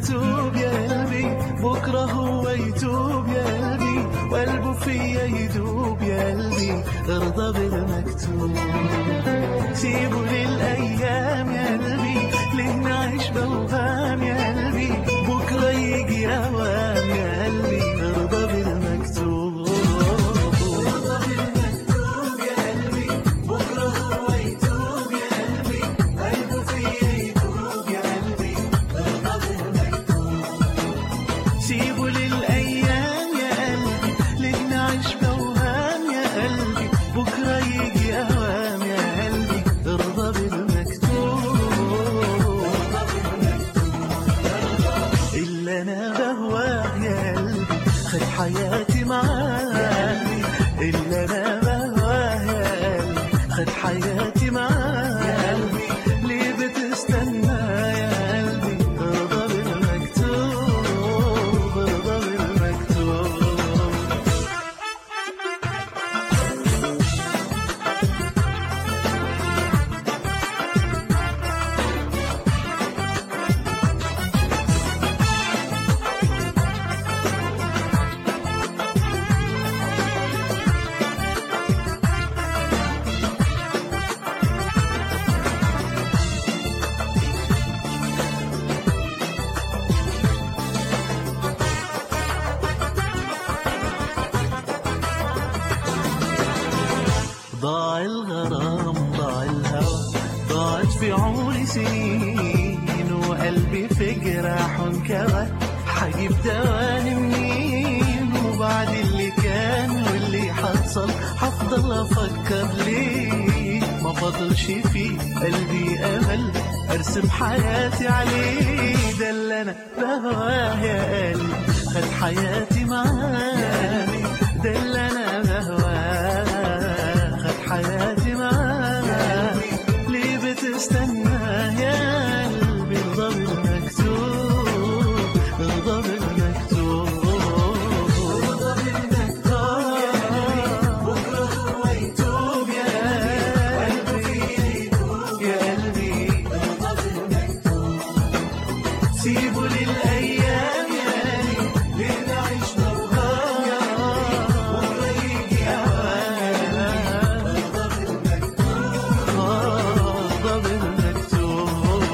مكتوب يا قلبي بكرة هو يتوب يا قلبي وقلبه فيا يدوب يا قلبي ارضى بالمكتوب سيبه للأيام يا قلبي ليه نعيش بوهام يا قلبي بكرة يجي أوام يا قلبي ارضى بالمكتوب ارضى بالمكتوب يا قلبي بكرة هو يتوب يا قلبي قلبه فيا يدوب يا قلبي ارضى بالمكتوب سيبه للأيام يا قلبي ليه نعيش بوهام يا قلبي بكرة يجي أوام يا قلبي ارضى بالمكتوب اللي أنا بهواه يا قلبي خد حياتي معاه اللي أنا بهواه يا قلبي خد حياتي معاه يا قلبي ليه بتستنى يا قلبي ارضى بالمكتوب ارضى بالمكتوب ضاع الغرام ضاع الهوى ضاعت في عمري سنين وقلبي في جراح انكوى حجيب دواني منين وبعد اللي كان واللي حصل هفضل افكر ليه ما فضلش في قلبي امل ارسم حياتي عليه ده اللي انا بهواه يا قلبي خد حياتي معاه ده اللي انا بهواه خد حياتي معاه ليه بتستنى يا قلبي ارضى بالمكتوب ارضى بالمكتوب ارضى بالمكتوب يا قلبي بكره هو يتوب يا قلبي يا قلبي ارضى بالمكتوب سيبه للأيام يا قلبي ليه نعيش موهام بكرة يجي أوام ارضى بالمكتوب ارضى بالمكتوب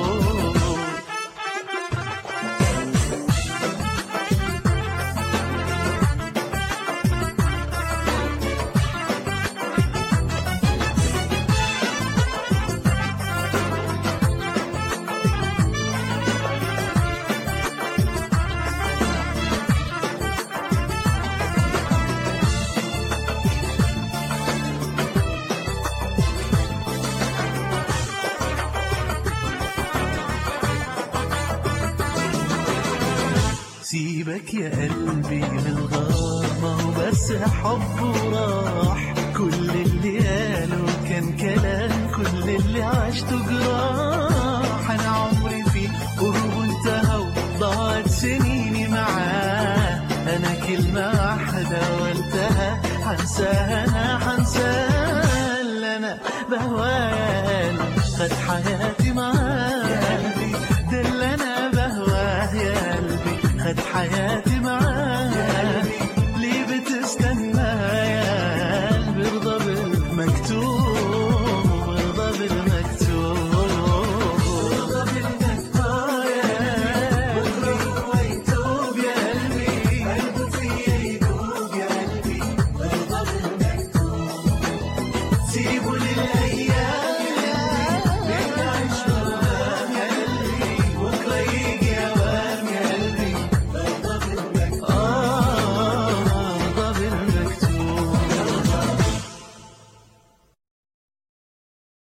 سيبك يا قلبي من الغار ما هو بس حب وراح كل اللي قاله كان كلام كل اللي عشته جراح انا عمري فيه قرب انتهى وضاعت سنيني معاه انا كلمة واحدة وانتهى هنساها انا هنساها اللي انا بهواه خد حياتي معاه ده اللي انا بهواه يا قلبي خد حياتي